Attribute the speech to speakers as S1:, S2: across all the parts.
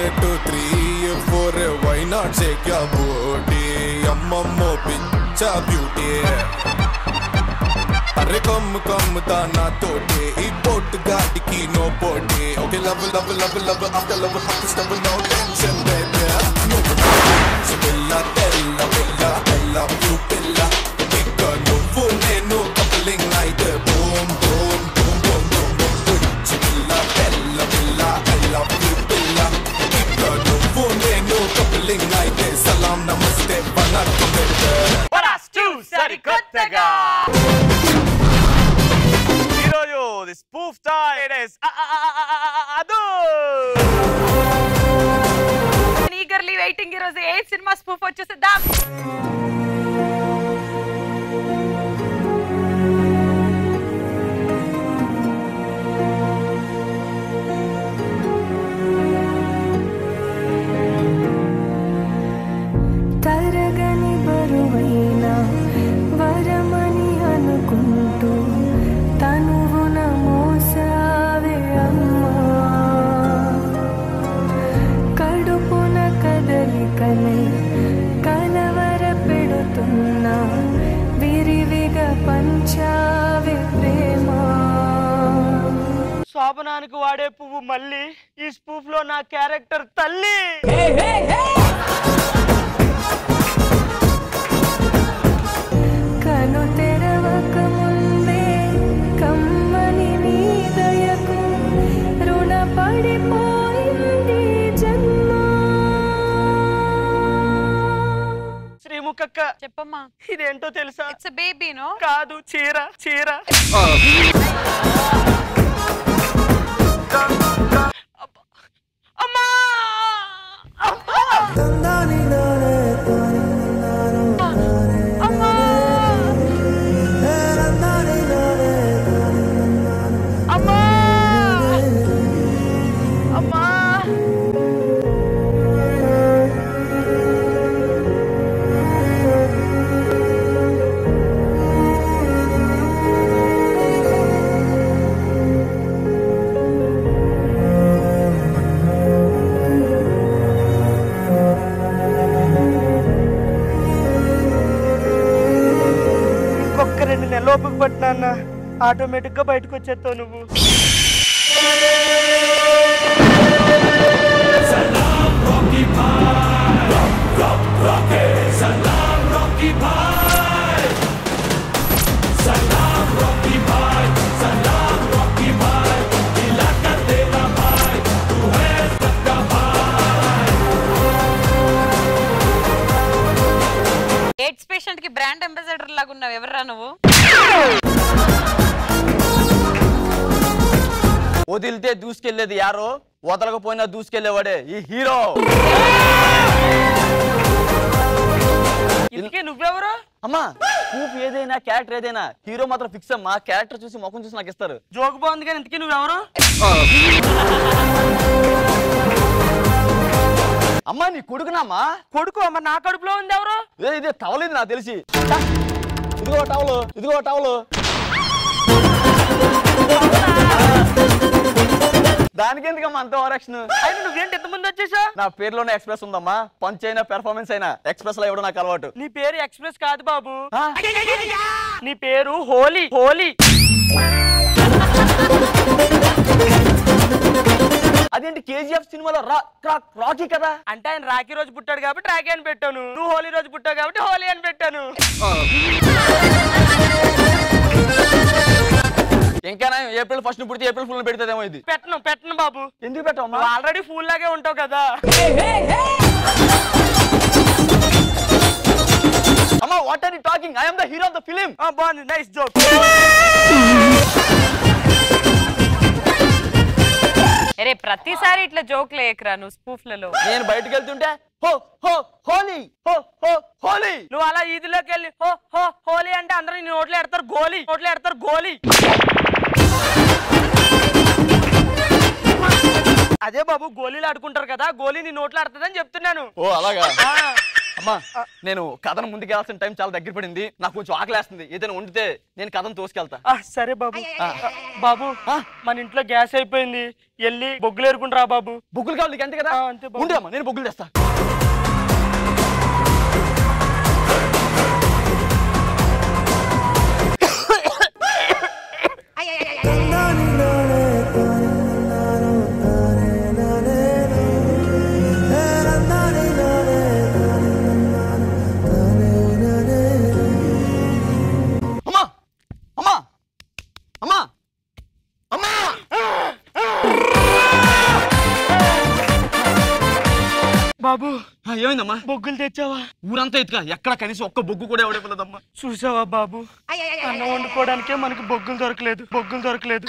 S1: Two three four why not shake ya booty అమ్మమ్మో పిచ్చ beauty అరే కమ్ము కమ్ము దానా తోటే ఈ బోట్ గాడికి నో పోటీ okay love love love love after love hot stove no tension baby no పిల్ల తెల్ల పిల్ల తెల్ల బ్లూ పిల్ల ఇక నువ్వు నేను కప్లింగ్ అయితే boom boom boom boom boom boom పిల్ల తెల్ల పిల్ల ఐ లవ్ యూ పిల్ల ఇక నువ్వు నేను కప్లింగ్ అయితే సలాం నమస్తే వనక్కం బేబీ
S2: పరాస్టు సరికొత్తగా ఈరోజు the spoof time it is అదు
S3: ఈగర్లీ వెయిటింగ్ ఈ రోజు ఏ సినిమా స్పూఫ్ వచ్చేసేద్దాం
S4: తరగని బరువైన వరమని అనుకుంటూ తనువున మోసావే అమ్మా కడుపున కదలికలై కలవర పెడుతున్నా విరివిగా పంచావే ప్రేమ
S2: శోభనానికి వాడే పువ్వు మళ్ళీ ఈ స్పూఫ్ లో నా క్యారెక్టర్ తల్లి
S4: కను తెరవక ముందే కమ్మని నీ దయకు రుణపడిపోయింది జన్మ
S2: శ్రీముఖక్క
S3: చెప్పమ్మా
S2: ఇదేంటో తెలుసా
S3: ఇట్స్ బేబీ నో
S2: కాదు చీర చీర అబ్బా. అమ్మా
S3: అమ్మా
S2: అమ్మా అమ్మా ఇంకొక రెండు నెలల ఓపిక పట్టినా ఆటోమేటిక్ గా బయటకు వచ్చేస్తావు నువ్వు
S3: ఎయిడ్స్ పేషెంట్ కి బ్రాండ్ అంబాసిడర్ లాగా ఉన్నావు ఎవర్రా నువ్వు
S5: వదిలితే దూసుకెళ్లేది యారో వదలకపోయినా దూసుకెళ్లేవాడే ఈ హీరో
S2: ఇందుకే నువ్వెవరు
S5: అమ్మా ప్రూఫ్ ఏదైనా క్యారెక్టర్ ఏదైనా హీరో మాత్రం ఫిక్స్ అమ్మా క్యారెక్టర్ చూసి ముఖం చూసి నాకు ఇస్తారు
S2: జోక్ బాగుంది కానీ ఇంతకీ నువ్వెవరు
S5: అమ్మా నీ కొడుకునమ్మా
S2: కొడుకు మరి నా కడుపులో ఉంది ఎవరు
S5: ఏ ఇదే టవల్ ఇది నాకు తెలిసి ఛ! ఇదిగో టవలు ఇదిగో టవలు దానికి ఎందుకమ్మా అంత ఓవరాక్షన్
S2: అయినా నువ్వేంటి ఎంతమంది వచ్చేసా
S5: నా పేరులోనే ఎక్స్ప్రెస్ ఉందమ్మా పంచ్ అయినా పెర్ఫార్మెన్స్ అయినా ఎక్స్ప్రెస్ లో ఇవ్వడం నాకు అలవాటు
S2: నీ పేరు ఎక్స్ప్రెస్ కాదు బాబు
S5: ఆ?
S2: నీ పేరు హోలీ హోలీ
S5: అదేంటి కేజీఎఫ్ సినిమాలో రా రా- రాకీ కదా
S2: అంటే ఆయన రాఖీ రోజు పుట్టాడు కాబట్టి రాఖీ అని పెట్టాను నువ్వు హోలీ రోజు పుట్టావు కాబట్టి హోలీ అని పెట్టాను
S5: ఇంకా ఏప్రిల్ ఫస్ట్ పుడితే ఏప్రిల్ ఫుల్ పెడితేదేమో ఇది
S2: పెట్టను పెట్టను బాబు
S5: ఎందుకు పెట్టమ్మా
S2: నువ్వు ఆల్రెడీ ఫూల్ లాగే ఉంటావు కదా
S5: అమ్మా what are you talking I am the hero of the film
S2: ఆ, బాగుంది నైస్ జోక్
S3: అరే ప్రతిసారి ఇట్లా జోక్ లేకరా నువ్వు స్పూఫ్లలో
S5: నేను బయటికి వెళ్తుంటే హో హో హోలీ హో హో హోలీ
S2: నువ్వు అలా ఈదిలోకి వెళ్ళి హో హో హోలీ అంటే అందరూ నీ నోట్లో ఎడతారు గోలీ నోట్లో ఎడతారు గోలీ అదే బాబు గోళీలు ఆడుకుంటారు కదా గోళీ నీ నోట్లో ఆడుతుందని చెప్తున్నాను
S5: ఓ అలాగా
S2: ఆ,
S5: అమ్మా నేను కథను ముందుకెళ్ళాల్సిన టైం చాలా దగ్గర పడింది నాకు కొంచెం ఆకలేస్తుంది ఏదైనా వండితే నేను కథను తోసుకెళ్తా
S2: ఆ, సరే బాబు ఆ, బాబు మన ఇంట్లో గ్యాస్ అయిపోయింది వెళ్ళి బొగ్గులు ఏరుకుంటారా బాబు
S5: బొగ్గులు కావాలి నీకు అంతే కదా
S2: ఆ, అంతే బాబు.
S5: ఉండు అమ్మా నేను బొగ్గులు తెస్తా అమ్మా అమ్మా అమ్మా అమ్మా
S2: బాబు
S5: ఆ, ఏమైందమ్మా
S2: బొగ్గులు తెచ్చావా
S5: ఊరంతా ఎత్తుక ఎక్కడ కనీసం ఒక్క బొగ్గు కూడా ఎవడేపలేదమ్మా
S2: చూసావా బాబు అన్నం వండుకోవడానికే మనకి బొగ్గులు దొరకలేదు బొగ్గులు దొరకలేదు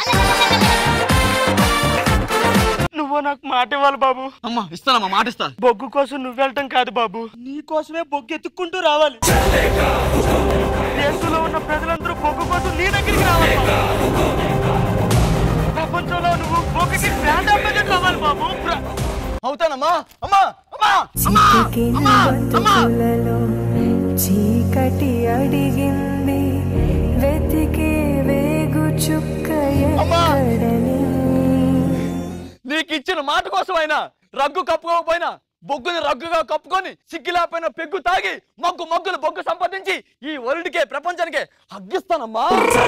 S2: నువ్వు నాకు మాట ఇవ్వాలి బాబు
S5: అమ్మా ఇస్తానమ్మా మాట ఇస్తా
S2: బొగ్గు కోసం నువ్వు వెళ్ళటం కాదు బాబు నీ కోసమే బొగ్గు ఎత్తుక్కుంటూ రావాలి దేశంలో ఉన్న ప్రజలందరూ బొగ్గు కోసం నీ దగ్గరికి రావాలి బాబు. ప్రపంచంలో నువ్వు బొగ్గుకి బ్రాండ్ అంబాసిడర్ అవ్వాలి బాబు బ్రా-
S5: అవుతానమ్మా అమ్మా అమ్మా అమ్మా
S4: చితికిన
S5: అమ్మా అమ్మా
S4: బతుకులలో చీకటి అడిగింది వెతికే వేగు చుక్క
S5: అమ్మా!
S4: ఎక్కడని
S5: నీకు ఇచ్చిన మాట కోసం అయినా రగ్గు కప్పుకోకపోయినా బొగ్గుని రగ్గుగా కప్పుకొని సిగ్గిలాపైన పెగ్గు తాగి మొగ్గు మొగ్గులు బొగ్గు సంపాదించి ఈ వరల్డ్కే ప్రపంచానికే హగ్గిస్తానమ్మా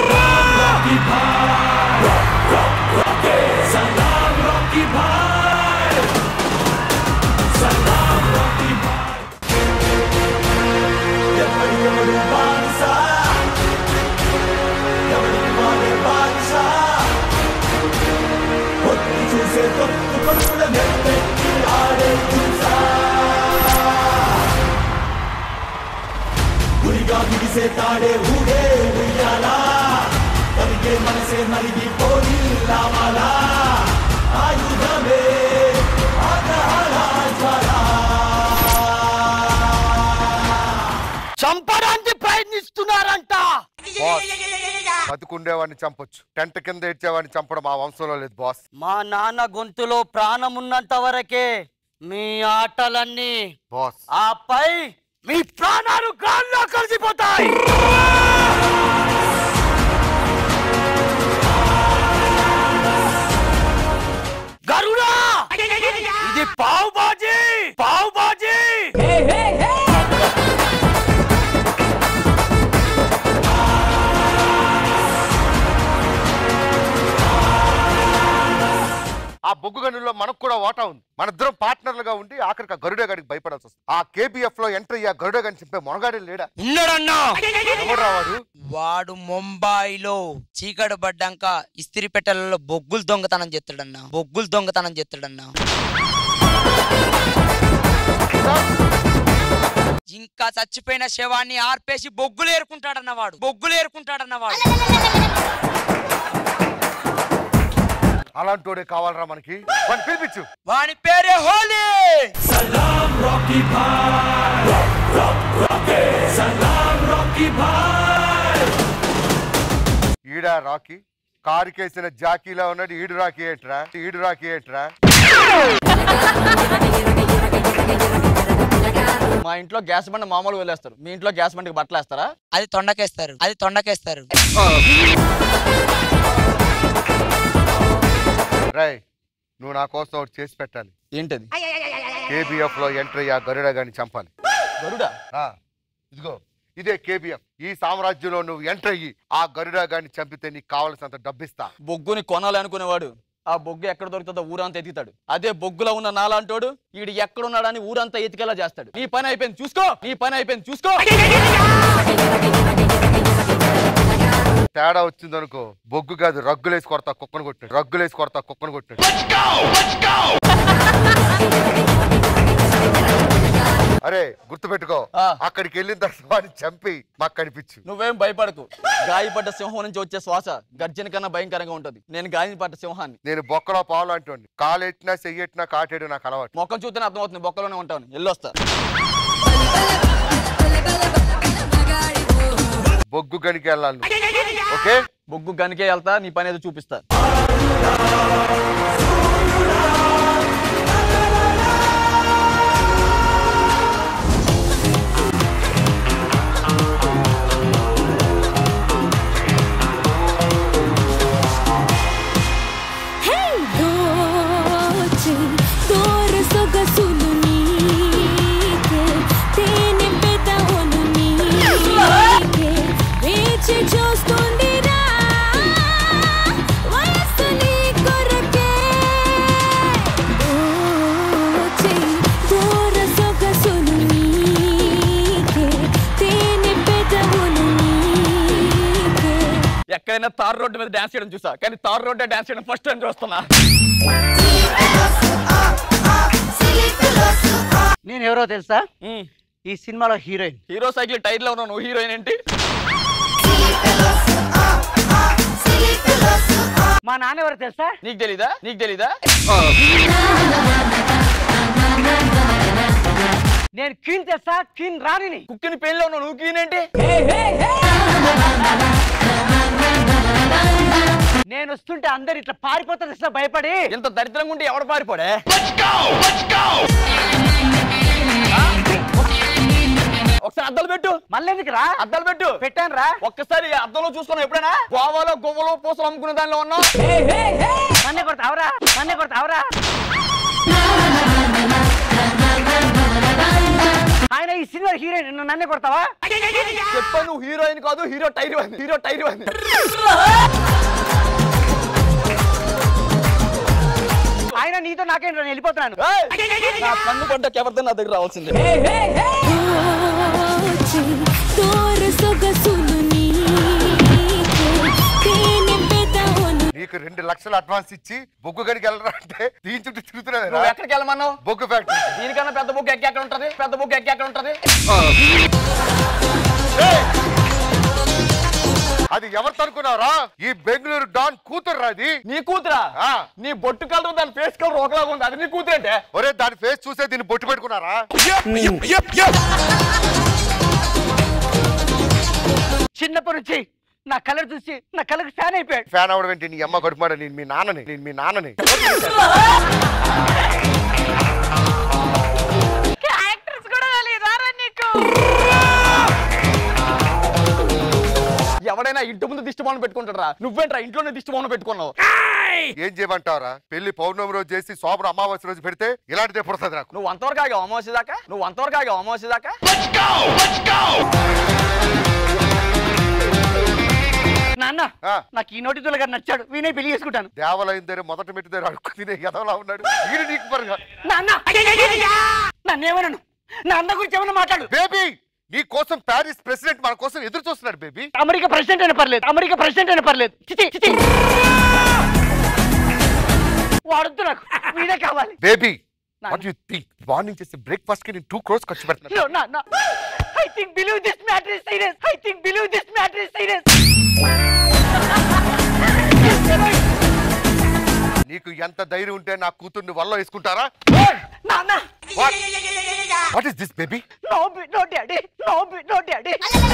S5: చంపడానికి ప్రయత్నిస్తున్నారంట
S6: బాస్ బతుకుండేవాడిని చంపొచ్చు టెంట్ కింద ఏడ్చేవాడిని చంపడం మా వంశంలో లేదు బాస్
S7: మా నాన్న గొంతులో ప్రాణం ఉన్నంత వరకే మీ ఆటలన్నీ
S6: బాస్
S7: ఆపై మీ ప్రాణాలు గాల్లో కలిసిపోతాయి గరుడా ఇది పావు బాజీ పావు బాజీ
S6: ఆ బొగ్గు గనుల్లో మనకు కూడా వాటా ఉంది మన ఇద్దరం పార్ట్నర్లుగా ఉండి ఆఖరికి ఆ గరుడ గడికి భయపడాల్సి వస్తుంది ఆ కేబిఎఫ్ లో ఎంటర్ అయ్యి ఆ గరుడ గని చింపే మొనగాడే లేడా
S7: ఉన్నాడన్నా
S6: ఎవడు రావాడు
S8: వాడు ముంబాయిలో చీకటి పడ్డాక ఇస్త్రీ పెట్టెలలో బొగ్గులు దొంగతనం చేస్తాడన్నా బొగ్గులు దొంగతనం చేస్తాడన్నా ఇంకా చచ్చిపోయిన శవాన్ని ఆర్పేసి బొగ్గులు ఏరుకుంటాడన్న వాడు బొగ్గులు ఏరుకుంటాడన్న వాడు
S6: అలాంటోడే కావాలరా మనకి వాడిని పిలిపించు
S8: వాని పేరే హోలీ
S6: ఈడా రాకీ కారుకేసిన జాకీలా ఉన్నాడు ఈడు రాకీ ఏంట్రా ఈడు రాకీ ఏంట్రా
S5: మా ఇంట్లో గ్యాస్ బండ మామూలుగా వెళ్ళేస్తారు మీ ఇంట్లో గ్యాస్ బండికి బట్టలు వేస్తారా
S8: అది తొండకేస్తారు అది తొండకేస్తారు
S6: రై నువ్వు నా కోసం ఒకటి చేసి పెట్టాలి
S5: ఏంటది
S6: కేబిఎఫ్ లో ఎంటర్ అయ్యి ఆ గరుడ గాని చంపాలి
S5: గరుడా
S6: ఆ, ఇదిగో ఇదే కేబిఎఫ్ ఈ సామ్రాజ్యంలో నువ్వు ఎంటర్ అయ్యి ఆ గరుడ గాని చంపితే నీకు కావలసినంత డబ్బిస్తా
S5: బొగ్గుని కొనాలి అనుకునేవాడు ఆ బొగ్గు ఎక్కడ దొరుకుతుందో ఊరంతా ఎత్తుతాడు అదే బొగ్గులో ఉన్న నాలాంటోడు వీడు ఎక్కడున్నాడని ఊరంతా ఎతికేలా చేస్తాడు నీ పని అయిపోయింది చూసుకో నీ పని అయిపోయింది చూసుకో
S6: తేడా వచ్చిందనుకో బొగ్గు కాదు రగ్గులేసి కొడతా కుక్కను కొట్టాడు రగ్గులేసి కొడతా కుక్కను కొట్టాడు అరే గుర్తుపెట్టుకో
S5: ఆ.
S6: అక్కడికి వెళ్ళిన తర్వాత వాడిని చంపి మాకు కనిపించు
S5: నువ్వేం భయపడకు గాయపడ్డ సింహం నుంచి వచ్చే శ్వాస గర్జన కన్నా భయంకరంగా ఉంటది నేను గాయపడ్డ సింహాన్ని
S6: నేను బొక్కలో పాలు అంటోండి కాలెట్టినా చెయ్యెట్టినా కాటేడు నాకు అలవాటు
S5: మొక్కం చూస్తేనే అర్థమవుతుంది బొక్కలోనే ఉంటాను వెళ్ళొస్తా
S6: బొగ్గు గనికి వెళ్ళాలి నువ్వు. ఓకే
S5: బొగ్గు గనికే వెళ్తా నీ పని ఏదో చూపిస్తా
S9: తోర సొగసులు నీకే తేనె పెదవులు నీకే వేచి చూస్తుందిరా వయస్సు నీ కొరకే ఓ చెయ్యి తోర సొగసులు నీకే తేనె పెదవులు నీకే
S5: ఎక్కడైనా తార్ రోడ్డు మీద డాన్స్ చేయడం చూసా కానీ తార్ రోడ్డు డాన్స్ చేయడం ఫస్ట్ టైం చూస్తున్నా
S7: నేను ఎవరో తెలుసా ఈ సినిమాలో హీరోయిన్
S5: హీరో సైకిల్ టైర్ లో ఉన్నావు నువ్వు హీరోయిన్ ఏంటి
S7: మా నాన్న ఎవరో తెలుసా
S5: నీకు తెలీదా నీకు తెలీదా
S7: నేను క్వీన్ తెలుసా క్వీన్ రాణిని
S5: కుక్కిని పెయిన్ లో ఉన్నావు నువ్వు క్వీన్ ఏంటి
S7: నేను వస్తుంటే అందరు ఇట్లా పారిపోతారు తెలుసా భయపడి
S5: ఇంత దరిద్రంగా ఉంటే ఎవడు పారిపోడే ఒకసారి అద్దాలు పెట్టు
S7: మళ్ళీ ఎందుకు రా
S5: అద్దాలు పెట్టు
S7: పెట్టాను రా
S5: ఒక్కసారి అద్దంలో చూసుకున్నావు ఎప్పుడైనా గోవాలో గువ్వలో పూసలు అమ్ముకునే దానిలో ఉన్నావు
S7: నన్నే కొడతావరా నన్నే కొడతావరా ఆయన ఈ సినిమా హీరోయిన్ నువ్వు నన్నే కొడతావా
S5: చెప్పా నువ్వు హీరోయిన్ కాదు హీరో టైర్ అని హీరో టైర్ అని
S7: ఆయన నీతో నాకేంటి నేను వెళ్ళిపోతున్నాను
S5: నా కన్ను పడ్డ ఎవరితో నా దగ్గర రావాల్సిందే
S9: తోర సొగసులు నీకే తేనె పెదవులు
S6: నీకు రెండు లక్షలు అడ్వాన్స్ ఇచ్చి బొగ్గు గడికి వెళ్ళరా అంటే దీని చుట్టూ
S5: నువ్వు
S6: తిరుగుతున్నావు
S5: ఎక్కడికి వెళ్ళమన్నావు
S6: బొగ్గు ఫ్యాక్టరీ
S5: దీనికన్నా పెద్ద బుక్ ఎక్కి ఎక్కడ ఉంటది పెద్ద బుక్ ఎక్కి ఎక్కడ ఉంటది
S6: అది ఎవరితో అనుకున్నారా ఈ బెంగళూరు డాన్ కూతురు రాది
S5: నీ కూతురా
S6: ఆ.
S5: నీ బొట్టు కలర్ దాని ఫేస్ కలర్ ఒకలాగా ఉంది అది నీ కూతురంటే
S6: ఒరే దాని ఫేస్ చూసే దీన్ని బొట్టు పెట్టుకున్నారా
S7: చిన్నప్పటి నుంచి నా కలర్ చూసి నా కలర్ ఫ్యాన్ అయిపోయాడు
S6: ఫ్యాన్ అవడం ఏంటి నీ అమ్మ గడుపుమాడ నేను మీ నాన్నని నేను మీ నాన్నని
S3: యాక్టర్స్ కూడా తెలియదారా నీకు
S5: ఎవడైనా ఇంటి ముందు దిష్టి బొమ్మ పెట్టుకుంటారా నువ్వేంట్రా ఇంట్లోనే దిష్టి బొమ్మ పెట్టుకున్నావు
S6: ఏం చేయమంటావరా పెళ్లి పౌర్ణమి రోజు చేసి శోభన అమావాస్య రోజు పెడితే ఇలాంటిదే పుడుతుంది నాకు
S5: నువ్వు అంతవరకు ఆగావు అమావాస్య దాకా నువ్వు అంతవరకు ఆగావు అమావాస్య దాకా
S7: నాన్న
S6: ఆ.
S7: నాకు ఈ నోటి గారు నచ్చాడు వీనే పెళ్లి చేసుకుంటాను
S6: దేవాలయం దగ్గర మొదటి మెట్టు దగ్గర అడుక్కు తినే ఎదవలా ఉన్నాడు వీడు నీకు పరగా
S7: నాన్న నన్ను ఏమన్నాను నా అన్న గురించి ఏమన్నా మాట్లాడు
S6: బేబీ నీ కోసం ప్యారిస్ ప్రెసిడెంట్ మన కోసం ఎదురు చూస్తున్నాడు బేబీ
S7: అమెరికా ప్రెసిడెంట్ అయినా పర్లేదు అమెరికా ప్రెసిడెంట్ అయినా పర్లేదు చిచి చిచి వాడొద్దు నాకు వీడే కావాలి
S6: బేబీ
S7: నాన్న.
S6: వాట్ యు థింక్ మార్నింగ్ చేసే బ్రేక్ఫాస్ట్ కి నేను టూ క్రోర్స్ ఖర్చు పెడుతున్నాను
S7: No, no, no. I think believe this matter is serious. I think believe this matter is serious.
S6: నీకు ఎంత ధైర్యం ఉంటే నా కూతుర్ని వల్ల వేసుకుంటారా
S7: Nana,
S6: what is this baby
S7: no, be- no, daddy. No, be- no, daddy.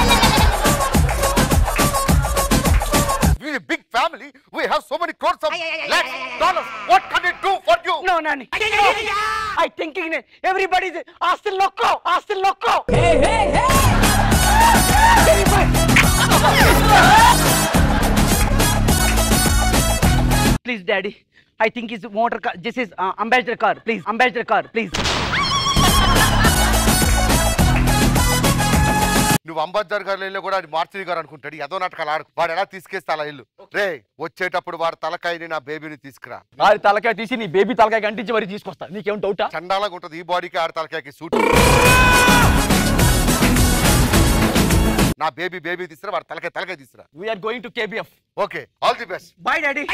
S6: We a big family. We have so many crores of lakhs, dollars. What can it do for you?
S7: No, Nani. No. I thinking that everybody is hostile loco, hostile loco. Hey, hey, hey. Please, daddy. I think it's motor car. This is uh, ambassador car. Please, ambassador car. Please.
S6: నువ్వు అంబాద్దార్ గారు ఇల్లు కూడా అది మార్చిది గారు అనుకుంటాడు ఏదో నాటకాలు ఆడు వాడు ఎలా తీసుకేస్తా అలా ఇల్లు రే వచ్చేటప్పుడు వాడు తలకాయని నా బేబీని తీసుకురా
S5: ఆడి తలకాయ తీసి నీ బేబీ తలకాయ కంటించి మరీ తీసుకొస్తా నీకేం డౌటా
S6: చండాలంగా ఉంటుంది ఈ బాడీకి ఆడ తలకాయకి సూట్ నా బేబీ బేబీ తీసుకురా వాడు తలకాయ తలకాయ తీసుకురా
S5: we're going to KBF
S6: okay all the best
S7: Bye, daddy.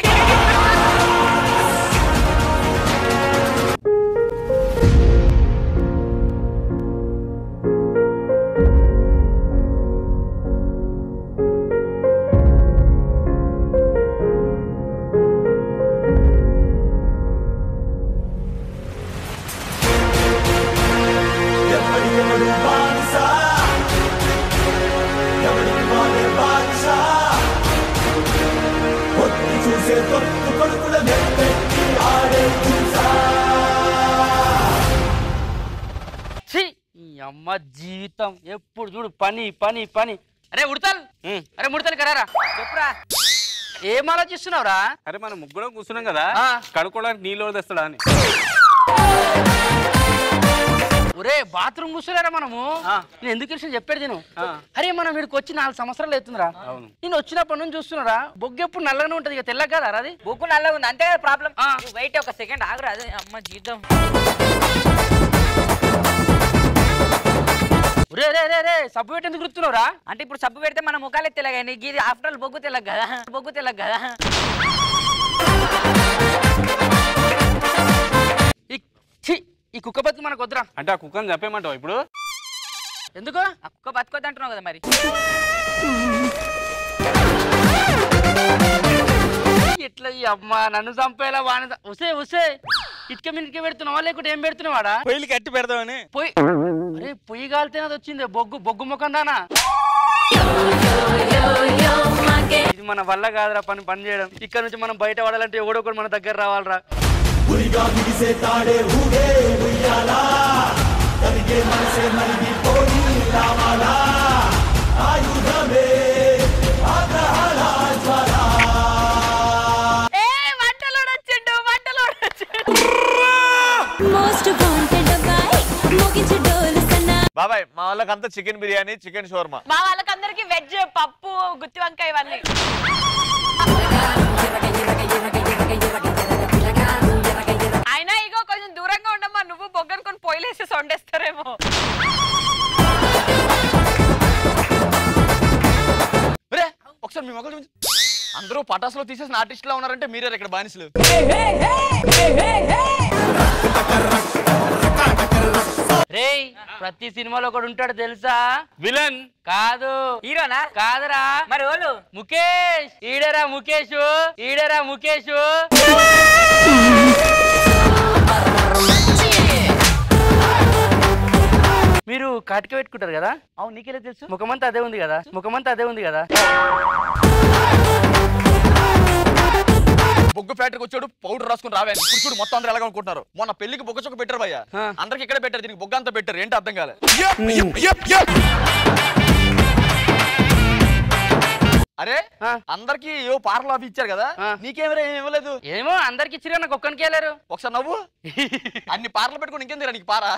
S7: ఛీ, ఈ అమ్మ జీవితం ఎప్పుడు చూడు పని పని పని అరే ఉడతల్ అరే ముడతలు కరారా చెప్పురా ఏం ఆలోచిస్తున్నావురా
S10: అరే మనం ముగ్గురం కూర్చున్నాం కదా
S7: ఆ.
S10: కడుక్కోవడానికి నీళ్ళు తెస్తాడా అని
S7: ఒరే బాత్రూమ్ కూర్చోలేరా మనము నేను ఎందుకు విషయం చెప్పాడు నేను అరే మనం వీడికి వచ్చి నాలుగు సంవత్సరాలు అవుతుందిరా నేను వచ్చినప్పటి నుంచి చూస్తున్నారా బొగ్గు ఎప్పుడు నల్లగానే ఉంటది ఇక తెల్లగా కదా అది
S10: బొగ్గు నల్లగా ఉంది అంతే కదా ప్రాబ్లం వెయిట్ ఒక సెకండ్ ఆగురా అదే అమ్మ జీతం
S7: రే రే రే రే సబ్బు పెట్టి ఎందుకు గుర్తున్నావురా
S10: అంటే ఇప్పుడు సబ్బు పెడితే మన ముఖాలే తెల్లగా నీకు ఇది ఆఫ్టర్ ఆల్ బొగ్గు తెల్లగా కదా బొగ్గు తెల్లగా కదా
S7: ఈ ఛీ, ఈ కుక్క బతుకు మనకు వద్దురా
S11: అంటే ఆ కుక్కని చెప్పేయమంటావు ఇప్పుడు
S7: ఎందుకు
S10: ఆ కుక్క బతుకోద్దు అంటున్నావు కదా మరి
S7: ఎట్లా ఈ అమ్మ నన్ను చంపేలా వాణి చ- ఉసే ఉసే ఇటుక మినిటికి పెడుతున్నావా లేకుంటే ఏం పెడుతున్నావాడా
S11: పొయ్యిలు కట్టి పెడదామని
S7: పొయ్యి అరే పొయ్యి కాలితేనే అది వచ్చింది బొగ్గు బొగ్గు ముఖం దానా ఇది మన వల్ల కాదురా పని పని చేయడం ఇక్కడ నుంచి మనం బయట పడాలంటే ఎవడో ఒకడు మన దగ్గర రావాలరా
S3: ఏ వంటలోడు వచ్చిండు వంటలోడు వచ్చిండు
S9: మోస్ట్ వాంటెడ్ అబ్బాయి మోగించే డోలు సన్నా
S12: బాబాయ్ మా వాళ్ళకంతా చికెన్ బిర్యానీ చికెన్ షోర్మా
S3: మా వాళ్ళకందరికి వెజ్ పప్పు గుత్తి వంకాయ ఇవన్నీ అయినా ఇగో కొంచెం దూరంగా ఉండమ్మా నువ్వు బొగ్గనుకొని పొయ్యిలేసి వండేస్తారేమో
S5: రే ఒకసారి మీ మొక్కలు చూపించు. అందరూ పటాసులో తీసేసిన ఆర్టిస్టులా ఉన్నారంటే మీరే ఇక్కడ బానిసలు
S7: రేయ్ ప్రతి సినిమాలో ఒకడు ఉంటాడు తెలుసా
S11: విలన్
S7: కాదు
S10: హీరోనా
S7: కాదురా
S10: మరి ఓళ్ళు
S7: ముఖేష్ ఈడరా ముఖేష్ ఈడరా ముఖేష్ మీరు కాటిక పెట్టుకుంటారు కదా అవును నీకెలా తెలుసు ముఖమంతా అదే ఉంది కదా ముఖమంతా అదే ఉంది కదా
S5: బొగ్గు ఫ్యాక్టరీకి వచ్చాడు పౌడర్ రాసుకుని రావే ఇప్పుడు చూడు మొత్తం అందరూ ఎలాగ అనుకుంటున్నారు మొన్న పెళ్లికి బొగ్గ చొక్క పెట్టారు భయ్య అందరికి ఇక్కడ పెట్టారు దీనికి బొగ్గ అంతా పెట్టారు ఏంటి అర్థం కాలే అరే అందరికి ఏవో పార్లు అవి ఇచ్చారు కదా నీకేమరా ఏమి ఇవ్వలేదు
S7: ఏమో అందరికి ఇచ్చిరా నాకు ఒక్కనికి వెళ్ళారు
S5: ఒకసారి నవ్వు అన్ని పార్లు పెట్టుకుని ఇంకేం నీకు పారా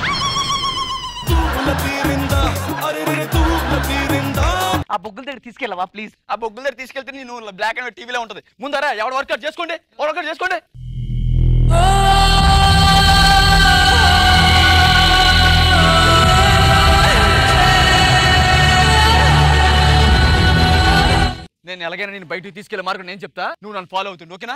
S7: ఆ బొగ్గుల దగ్గర తీసుకెళ్ళవా ప్లీజ్
S5: ఆ బొగ్గుల దగ్గర తీసుకెళ్తే నేను బ్లాక్ అండ్ వైట్ టీవీలో ఉంటది ముందరా ఎవడు వర్కౌట్ చేసుకోండి ఎవరు వర్కౌట్ చేసుకోండి నేను ఎలాగైనా నేను బయటికి తీసుకెళ్లే మార్గం నేను చెప్తా నువ్వు నన్ను ఫాలో అవుతుంది ఓకేనా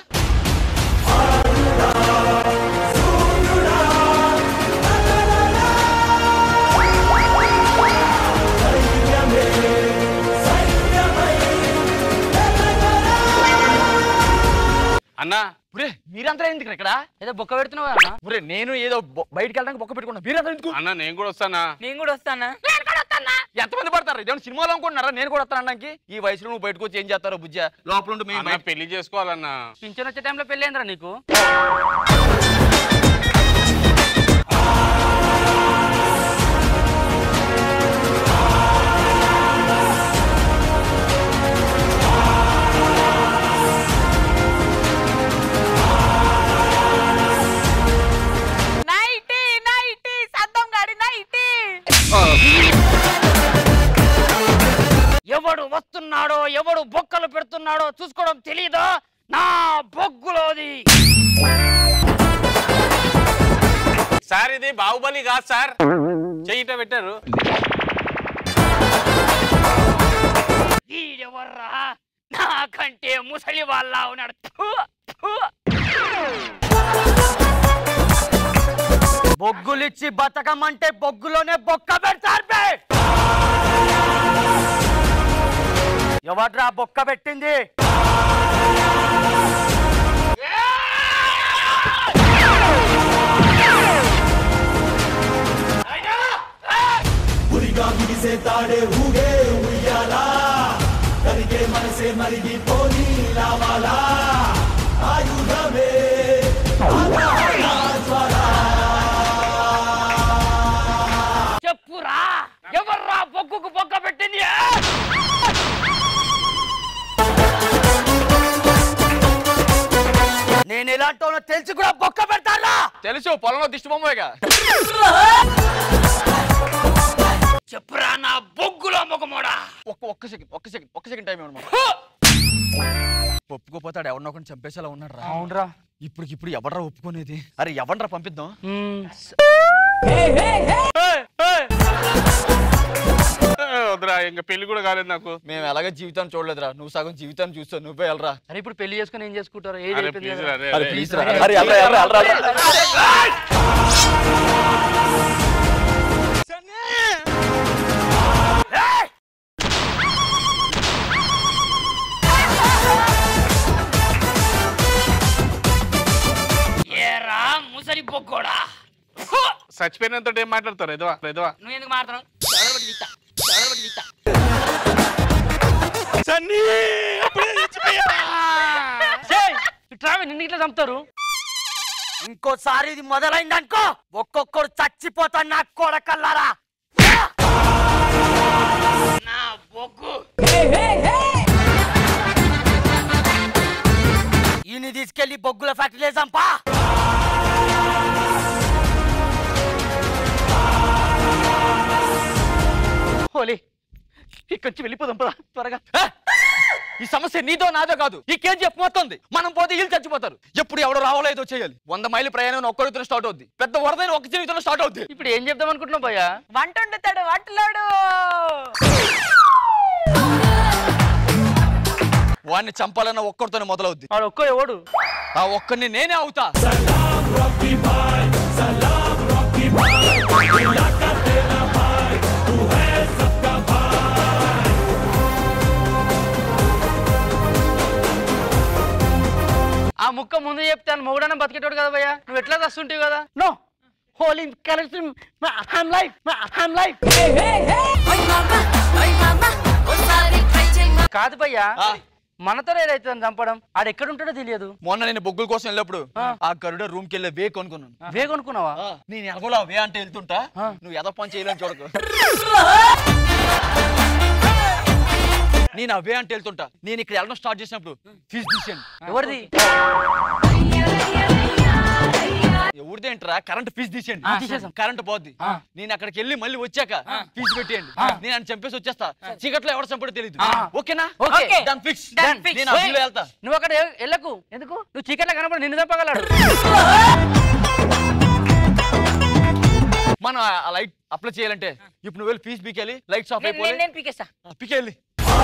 S11: అన్నా
S5: ఒరే మీరంతా ఎందుకు ఇక్కడ
S7: ఏదో బొక్క పెడుతున్నావు అన్న
S5: ఒరే నేను ఏదో బొ- బయటికి వెళ్ళడానికి బొక్క పెట్టుకున్నా మీరంతా ఎందుకు
S11: అన్న నేను కూడా వస్తానా
S10: నేను కూడా వస్తానా
S5: ఎంతమంది పడతారు ఇదేమన్నా సినిమాలో అనుకుంటున్నారా నేను కూడా వస్తాను అనడానికి ఈ వయసులో నువ్వు బయటకు వచ్చి ఏం చేస్తారో బుజ్జ లోపల ఉండి మేము
S11: అన్న పెళ్లి చేసుకోవాలన్నా
S7: పింఛన్ వచ్చే టైంలో పెళ్ళి అయిందిరా నీకు
S3: నైటీ నైటీ సద్దం గాడి నైటీ
S7: ఎవడు వస్తున్నాడో ఎవడు బొక్కలు పెడుతున్నాడో చూసుకోవడం తెలీదా నా బొగ్గులోది
S11: సార్ ఇది బాహుబలి కాదు సార్ చెయ్యిట పెట్టారు
S7: వీడెవర్రా నాకంటే ముసలి వాళ్ళ ఉన్నాడు ఫు, ఫు.
S2: బొగ్గులిచ్చి బతకమంటే బొగ్గులోనే బొక్క పెడతారు బే ఎవడ్రా బొక్క పెట్టింది
S1: ఉరిగా బిగిసే తాడే ఊగే ఉయ్యాలా కరిగే మనసే మరిగి పోనీ రావాలా ఆయుధమే ఆగ్రహణ జ్వాల.
S7: చెప్పురా ఎవర్రా బొగ్గుకు బొక్క పెట్టింది
S2: నేను ఎలా
S7: అంటావు తెలిసి కూడా బొక్క పెడతారా
S5: తెలుసు పొలంలో దిష్టి బొమ్మగా
S7: చెప్పురా నా బొగ్గులో మొగమోడా
S5: ఒక్క ఒక్క సెకండ్ ఒక్క సెకండ్ ఒక్క సెకండ్ టైం ఇవ్వండి ఒప్పుకోపోతాడు ఎవరినో ఒకరిని చంపేసేలా ఉన్నాడు రా
S7: అవునరా
S5: ఇప్పుడు ఇప్పుడు ఎవడరా ఒప్పుకునేది అరే ఎవడరా పంపిద్దాం
S11: వద్దురా ఇంకా పెళ్లి కూడా కాలేదు నాకు
S5: మేము ఎలాగ జీవితాన్ని చూడలేదురా నువ్వు సగం జీవితాన్ని చూస్తావు నువ్వే వెళ్ళరా
S7: అరే ఇప్పుడు పెళ్లి చేసుకుని ఏం చేసుకుంటారు ఏది
S11: అరే
S7: అయిపోయింది
S11: ప్లీజ్
S7: కదా.
S11: రా రే,
S5: అరే
S11: రే.
S5: ప్లీజ్ రా అరే వెళ్ళరా వెళ్ళరా వెళ్ళరా
S7: ఏరా ముసలి బొగ్గోడా
S11: చచ్చిపోయినంత ఏం మాట్లాడతారు ఎదవా ఎదవా
S7: నువ్వు ఎందుకు మాట్లాడు చదవబడి తీస్తా చదవబడి తీస్తా ట్రావెల్ నిన్ను ఇట్లా చంపుతారు ఇంకోసారి ఇది మొదలైందనుకో ఒక్కొక్కడు చచ్చిపోతాడు నా కొడకల్లారా నా బొగ్గు ఈయన తీసుకెళ్లి బొగ్గుల ఫ్యాక్టరీ చంపా
S5: హోలీ ఇక్కడి నుంచి వెళ్ళిపోదాం పద త్వరగా ఆ! ఈ సమస్య నీదో నాదో కాదు ఈ కేజీఎఫ్ మొత్తం మనం పోతే వీళ్ళు చచ్చిపోతారు ఎప్పుడు ఎవడో రావాలో ఏదో చేయాలి వంద మైలు ప్రయాణం ఒక్కరితో స్టార్ట్ అవుద్ది పెద్ద వరదైన ఒక్క జీవితంలో స్టార్ట్ అవుద్ది
S7: ఇప్పుడు ఏం చెప్దాం అనుకుంటున్నావు భయ్యా
S3: వంట వండుతాడు వంటలోడు
S5: వాడిని చంపాలన్న ఒక్కరితోనే మొదలవుద్ది
S7: వాడు ఒక్క ఎవడు
S5: ఆ ఒక్కరిని నేనే అవుతా
S7: ఆ ముక్క ముందు చెప్తాను మొగుడన్న బతికేటోడు కదా భయ్యా నువ్వు ఎట్లా వస్తుంటావు కదా నో హోలీ కలెక్షన్ హమ్ లైఫ్ హమ్ లైఫ్ కాదు భయ్యా మనతో ఏదైతే చంపడం ఆడు ఎక్కడ ఉంటాడో తెలియదు
S5: మొన్న నేను బొగ్గుల కోసం వెళ్ళినప్పుడు ఆ గరుడ రూమ్ కి వెళ్ళే వే కొనుక్కున్నాను
S7: వే కొనుక్కున్నావా
S5: నేను ఎలాగోలా వే అంటే వెళ్తుంటా నువ్వు ఎదో పని చేయలేని చూడకు నేను అవే అంటే వెళ్తుంటా నేను ఇక్కడ వెళ్ళడం స్టార్ట్ చేసినప్పుడు ఫీజు తీసాను
S7: ఎవరిది
S5: ఎవరిది ఏంట్రా కరెంట్ ఫీజు తీసేయండి
S7: ఆ, తీసేసాం.
S5: కరెంట్ పోద్ది నేను అక్కడికి వెళ్ళి మళ్ళీ వచ్చాక ఫీజు పెట్టేయండి నేను ఆయన చంపేసి వచ్చేస్తా చీకట్లో ఎవరు చంపడో తెలియదు ఓకేనా
S7: okay
S5: done fix
S7: Done fix.
S5: నేను అసలు వెళ్తా
S7: నువ్వు అక్కడ ఎ- వెళ్ళకు ఎందుకు నువ్వు చీకట్లో కనపడి నిన్ను చంపగలడు
S5: మనం ఆ లైట్ అప్లై చేయాలంటే ఇప్పుడు నువ్వు వెళ్ళి ఫీజు పీకెళ్ళి లైట్స్ ఆఫ్ అయిపోయి
S3: నేను పీకేస్తా
S5: పీకెళ్ళి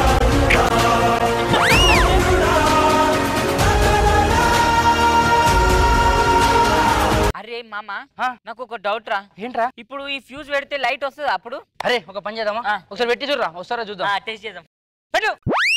S3: అరే మామ నాకు ఒక డౌట్ రా
S7: ఏంట్రా
S3: ఇప్పుడు ఈ ఫ్యూజ్ పెడితే లైట్ వస్తుంది అప్పుడు
S7: అరే ఒక పని చేద్దామా ఒకసారి పెట్టి చూడరా వస్తారా చూద్దాం
S3: టెస్ట్ చేద్దాం పెట్టు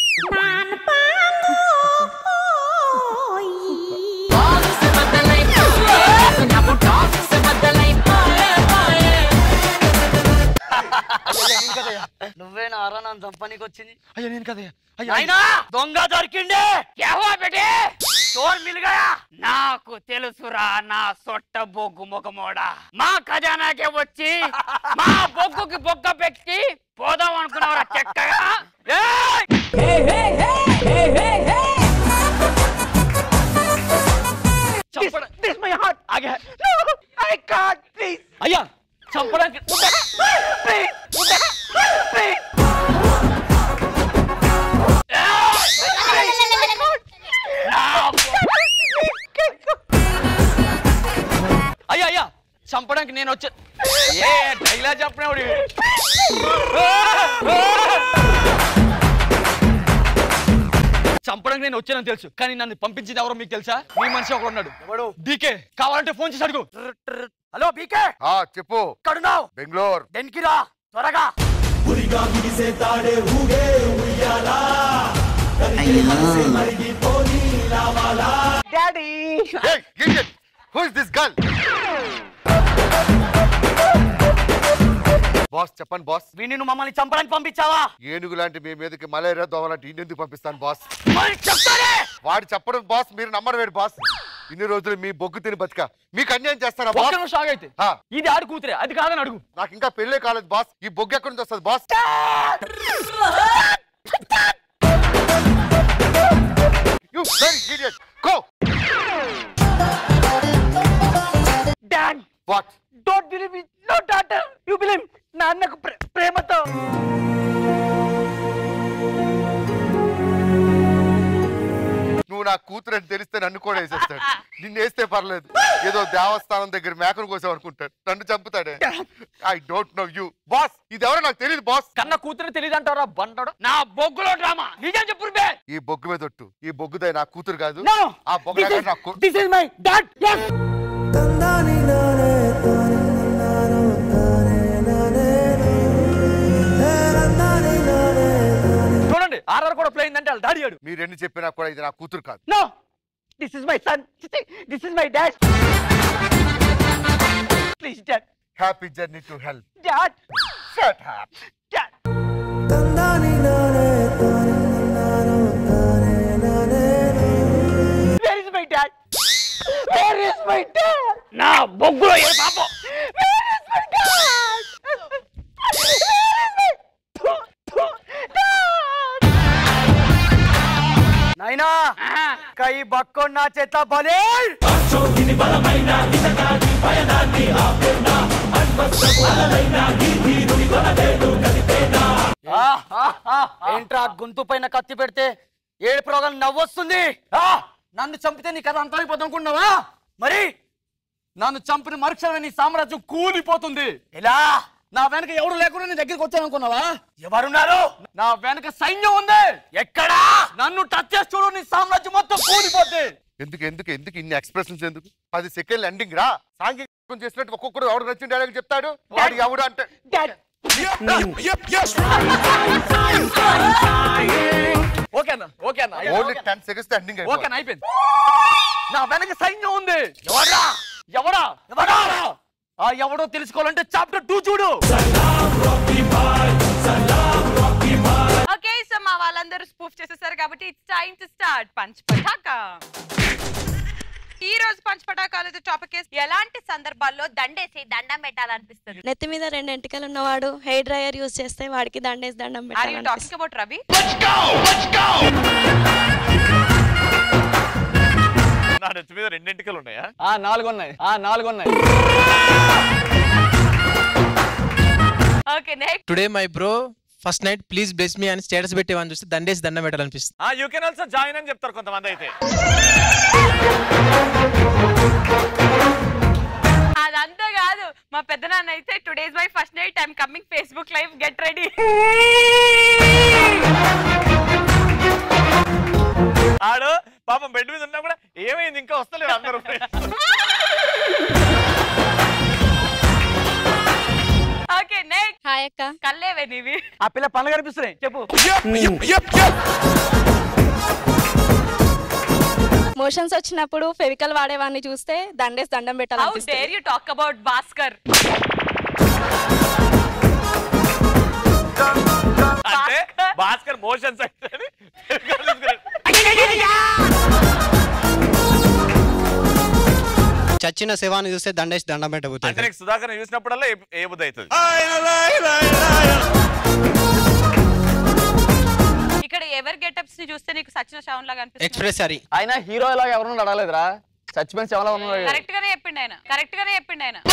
S7: నువ్వే నారా నన్ను చంపనీకి వచ్చింది
S5: అయ్యా నేను కదయ్యా
S7: అయినా దొంగ దొరికిండే ఎవా బెటే చోర్ మిల్ గయా నాకు తెలుసురా నా సొట్ట బొగ్గు ముఖమోడా మా ఖజానాకే వచ్చి మా బొగ్గుకి బొగ్గ పెట్టి పోదాం అనుకున్నావురా చెక్కగా ఏయ్!
S5: చంపడ
S7: This my heart.
S5: ఆగే
S7: No, I can't, please.
S5: అయ్యా చంపడానికి
S7: Please, please.
S5: అయ్యా అయ్యా చంపడానికి నేను వచ్చా ఏ డైలా చెప్పినప్పుడు చంపడానికి నేను వచ్చానని తెలుసు కానీ నన్ను పంపించింది ఎవరో మీకు తెలుసా మీ మనిషి ఒకడు ఉన్నాడు ఎవడు డీకే కావాలంటే ఫోన్ చేసి అడుగు
S7: హలో బీకే
S6: ఆ చెప్పు
S7: ఎక్కడున్నావు
S6: బెంగళూరు
S7: డెన్కిరా త్వరగా daddy
S6: who is this girl boss చెప్పండి బాస్
S7: వీడిని నువ్వు మమ్మల్ని చంపడానికి పంపించావా
S6: ఏనుగు లాంటి మీ మీదకి మలేరియా దోమ లాంటి ఇండెందుకు పంపిస్తాను బాస్
S7: మరి చెప్తానే
S6: వాడు చెప్పడం బాస్ మీరు నమ్మరు వేడు బాస్ ఇన్ని రోజులు మీ బొగ్గు తిని బతిక మీకు అన్యాయం చేస్తారా
S5: ఒక్క
S6: బాస్
S5: నిమిషం ఆగైతే
S6: ఆ,
S5: ఇది ఆడు కూతురే అది కాదని అడుగు
S6: నాకు ఇంకా పెళ్ళే కాలేదు బాస్ ఈ బొగ్గు ఎక్కడి నుంచి వస్తుంది boss You very idiot. Go. What
S2: don't believe no daughter you believe నాన్నకు ప్రే- ప్రేమతో
S6: నువ్వు నా కూతురు అని తెలిస్తే నన్ను కూడా వేసేస్తాడు నిన్ను వేస్తే పర్లేదు ఏదో దేవస్థానం దగ్గర మేకను కోసం అనుకుంటాడు నన్ను చంపుతాడే I don't know you boss ఇది ఎవరో నాకు తెలియదు బాస్
S5: కన్న కూతురు తెలియదు అంటారా బంటాడు
S7: నా బొగ్గులో డ్రామా నిజం చెప్పు బే
S6: ఈ బొగ్గు మీద ఒట్టు ఈ బొగ్గుదే నా కూతురు కాదు
S2: నో
S6: ఆ బొగ్గు దగ్గర నా కూ-
S2: this is my dad yes
S5: చూడండి ఆర్ఆర్ కూడా ప్లే అయిందంటే వాళ్ళ డాడీ ఆడు
S6: మీరు ఎన్ని చెప్పినా కూడా ఇది నా కూతురు కాదు
S2: no this is my son this is my dad please dad
S6: happy journey to help
S2: dad
S6: shut up
S2: dad where is my dad where is my dad
S7: నా బొగ్గులో ఏ పాపం
S2: వేర్ ఇస్ మై డాడ్ నాయనా కై బక్కోడ్ నా చేత బలే ఏంట్రా గొంతు పైన కత్తి పెడితే ఏడు ప్రోగం నవ్వొస్తుంది ఆ, నన్ను చంపితే నీ కథ అంతమైపోతుంది అనుకున్నావా మరి నన్ను చంపిన మరుక్షణమే నీ సామ్రాజ్యం కూలిపోతుంది ఎలా నా వెనక ఎవరు లేకుండా నీ దగ్గరికి వచ్చాను అనుకున్నావా ఎవరున్నారు నా వెనక సైన్యం ఉంది ఎక్కడా నన్ను టచ్ చేసి చూడు నీ సామ్రాజ్యం మొత్తం కూలిపోద్ది
S6: ఎందుకు ఎందుకు ఎందుకు ఇన్ని ఎక్స్ప్రెషన్స్ ఎందుకు పది సెకండ్లు ఎండింగ్ రా సాంఘికం చేసినట్టు ఒక్కొక్కడు ఎవడు నచ్చిన డైలాగ్ చెప్తాడు వాడు ఎవడు అంటే
S2: డాడ్
S5: ఓకే అన్న ఓకే అన్న
S6: only ten seconds ending
S5: okay అన్న అయిపోయింది నా వెనక సైన్యం ఉంది ఎవడా ఎవడా ఎవడా ఆ ఎవడో తెలుసుకోవాలంటే చాప్టర్ టూ చూడు
S3: ఓకే సో మా వాళ్ళందరూ స్పూఫ్ చేసేసారు కాబట్టి it's time to start punch పటాకా ఈ రోజు పంచ్ పటాకాలతో టాపిక్ ఎలాంటి సందర్భాల్లో దండేసి దండం పెట్టాలనిపిస్తుంది
S13: నెత్తి మీద రెండు ఎంటికలు ఉన్నవాడు హెయిర్ డ్రైయర్ యూజ్ చేస్తే వాడికి దండేసి దండం
S3: ఆర్ యూ
S13: పెట్టాలి
S3: టాకింగ్ అబౌట్ రవి
S12: నా నెత్తి మీద రెండింటికలు ఉన్నాయా
S5: ఆ నాలుగు ఉన్నాయి ఆ నాలుగు ఉన్నాయి
S3: okay next
S14: today my bro first night please bless me అని స్టేటస్ పెట్టేవాడిని చూస్తే దండేసి దండం పెట్టాలనిపిస్తుంది
S12: ఆ యూ కెన్ ఆల్సో జాయిన్ అని చెప్తారు కొంతమంది అయితే
S3: అదంతా కాదు మా పెద్దనాన్న అయితే today's my first night I'm coming Facebook live get ready
S12: ఆడు పాపం బెడ్ మీద ఉన్నా కూడా ఏమైంది ఇంకా వస్తలేదు అందరూ
S3: ఓకే నెక్స్ట్
S13: హాయ్ అక్క
S3: కల్లేవే నీవి
S2: ఆ పిల్ల పనులు కనిపిస్తున్నాయి చెప్పు
S13: మోషన్స్ వచ్చినప్పుడు ఫెవికల్ వాడేవాడిని చూస్తే దండేసి దండం
S3: హౌ
S13: పెట్టాలనిపిస్తుంది
S3: dare you talk about Bhaskar
S12: అంటే భాస్కర్ మోషన్స్ అయితే
S14: చచ్చిన శవాన్ని చూస్తే దండేసి దండం
S12: అంటే
S14: పెట్టబోతుంది
S12: నీకు సుధాకర్ చూసినప్పుడల్లా ఏ- ఏ బుద్ధి అవుతుంది
S3: ఇక్కడ ఎవరి గెటప్స్ ని చూస్తే నీకు సచిన శవం లాగా అనిపిస్తుంది
S14: ఎక్స్ప్రెస్ సారీ
S5: ఆయన హీరో లాగా ఎవరు నడలేదురా సస్పెన్స్ ఎవరో ఉన్నారు
S3: కరెక్ట్ గానే చెప్పిండు ఆయన కరెక్ట్ గానే చెప్పిండు ఆయన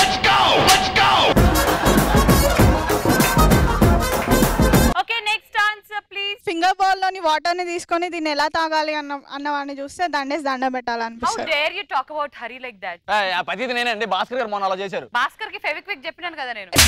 S3: okay next answer please
S15: finger ball లోని వాటర్ ని తీసుకొని దీన్ని ఎలా తాగాలి అన్న అన్నవాడిని చూస్తే దండేసి దండం
S3: హౌ
S15: పెట్టాలనిపిస్తుంది
S3: dare you talk about Hari like that
S5: ఆ పతిది నేనండి భాస్కర్ గారు మొన్న అలా చేశారు
S3: భాస్కర్ కి ఫెవిక్విక్ చెప్పినాను కదా నేను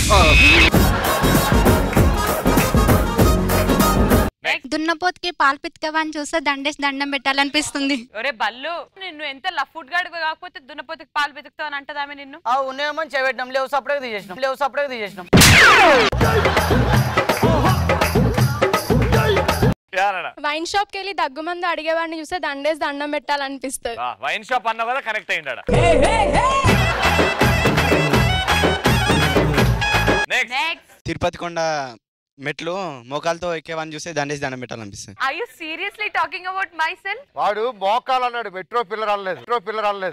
S16: దున్నపోతుకి పాలు పితకవని చూస్తే దండేసి దండం పెట్టాలనిపిస్తుంది
S3: ఒరే బల్లు నిన్ను ఎంత లఫుడ్ గాడు కాకపోతే దున్నపోతుకి పాలు వెతుకుతావు అని అంటదామె నిన్ను
S2: ఆ ఉన్నాయేమో చేపెట్టినాం లేవు సపరేట్ తీసేసినాం లేవు సపరేట్ తీసేసినాం
S13: వైన్ షాప్ కి వెళ్ళి దగ్గుమంది అడిగేవాడిని చూస్తే దండేసి దండం పెట్టాలనిపిస్తుంది
S12: వైన్ షాప్ అన్నా కదా కనెక్ట్ అయ్యిండా
S3: నెక్స్ట్
S17: తిరుపతి కొండ మెట్లు మోకాలతో ఎక్కేవాడిని చూస్తే దండేసి దండం పెట్టాలనిపిస్తుంది
S3: are you seriously talking about myself
S6: వాడు మోకాలు అన్నాడు మెట్రో పిల్లర్ అనలేదు మెట్రో పిల్లర్ అనలేదు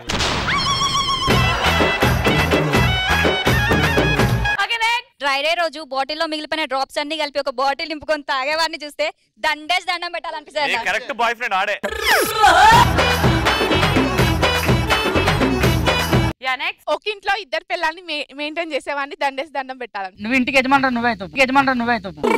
S16: డ్రైడే రోజు బాటిల్లో మిగిలిపోయిన డ్రాప్స్ అన్ని కలిపి ఒక బాటిల్ నింపుకొని తాగేవాడిని చూస్తే దండేసి దండం పెట్టాలనిపిస్తుంది నాకు.
S12: కరెక్ట్ బాయ్ ఫ్రెండ్ ఆడే
S3: యా నెక్స్ట్
S18: ఒక ఇంట్లో ఇద్దరు పిల్లల్ని మెయింటైన్ చేసేవాడిని దండేసి దండం పెట్టాలని
S10: నువ్వు ఇంటికి యజమానురా నువ్వే అవుతావు యజమానురా నువ్వే అవుతావు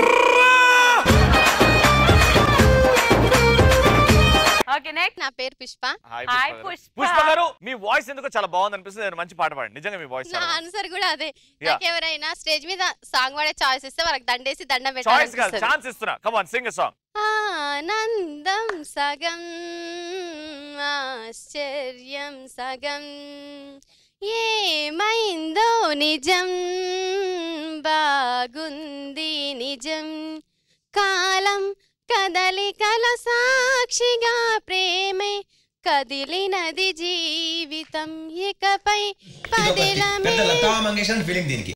S3: ఓకే నెక్స్ట్
S19: నా పేరు పుష్ప
S12: హాయ్
S3: హాయ్
S12: పుష్ప గారు.
S3: పుష్ప.
S12: పుష్ప గారు మీ వాయిస్ ఎందుకో చాలా బాగుంది అనిపిస్తుంది నేను మంచి పాట పాడండి నిజంగా మీ వాయిస్
S19: నా ఆన్సర్ కూడా అదే
S12: Yeah.
S19: నాకు ఎవరైనా స్టేజ్ మీద సాంగ్ పాడే చాయిస్ ఇస్తే వాళ్ళకి దండేసి దండం
S12: చాయిస్ కాదు
S19: పెట్టాలి
S12: ఛాన్స్ ఇస్తున్నా కమాన్ సింగ్ సాంగ్
S19: ఆనందం సగం ఆశ్చర్యం సగం ఏమైందో నిజం బాగుంది నిజం కాలం కదలికల సాక్షిగా ప్రేమే కదిలినది జీవితం ఇకపై పదిలమే
S20: మంగేశ్వర్ ఫీలింగ్ దీనికి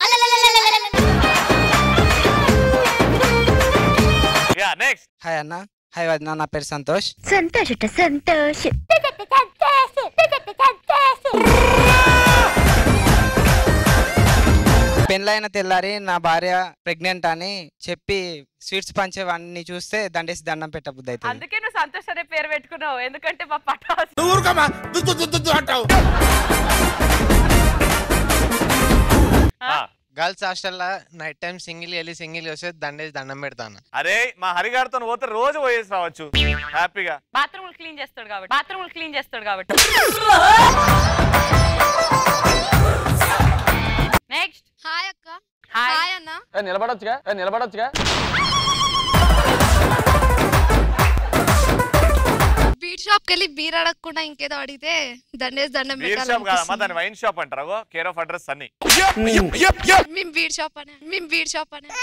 S12: యా నెక్స్ట్
S17: హాయ్ అన్న హాయ్ వదిన నా పేరు సంతోష్
S9: సంతోష సంతోష్
S17: పెళ్ళైన తెల్లారి నా భార్య ప్రెగ్నెంట్ అని చెప్పి స్వీట్స్ పంచేవాడిని చూస్తే దండేసి దండం పెట్టబుద్ది అవుతుంది
S3: అందుకే నువ్వు సంతోష్ అనే పేరు పెట్టుకున్నావు ఎందుకంటే మా పటాస్
S14: గర్ల్స్ హాస్టల్లో నైట్ టైం సింగిల్ వెళ్ళి సింగిల్ వస్తే దండేసి దండం పెడతాను
S12: అరే మా హరిగారితో పోతే రోజు పోయేసి రావచ్చు హ్యాపీగా
S3: బాత్రూమ్ క్లీన్ చేస్తాడు కాబట్టి బాత్రూమ్ క్లీన్ చేస్తాడు కాబట్టి నెక్స్ట్
S19: హాయ్ అక్క
S3: హాయ్
S19: హాయ్ అన్న
S5: ఏ, నిలబడొచ్చుగా ఏ, నిలబడొచ్చుగా
S19: బీట్ షాప్ కి వెళ్ళి బీర్ అడగకుండా ఇంకేదో అడిగితే దండేసి దండం
S12: బీర్ షాప్ కాదమ్మా దాని వైన్ షాప్ అంటారు కేర్ ఆఫ్ అడ్రస్ అన్ని
S19: మేము బీర్ షాప్ అనే మేము బీర్ షాప్ అనే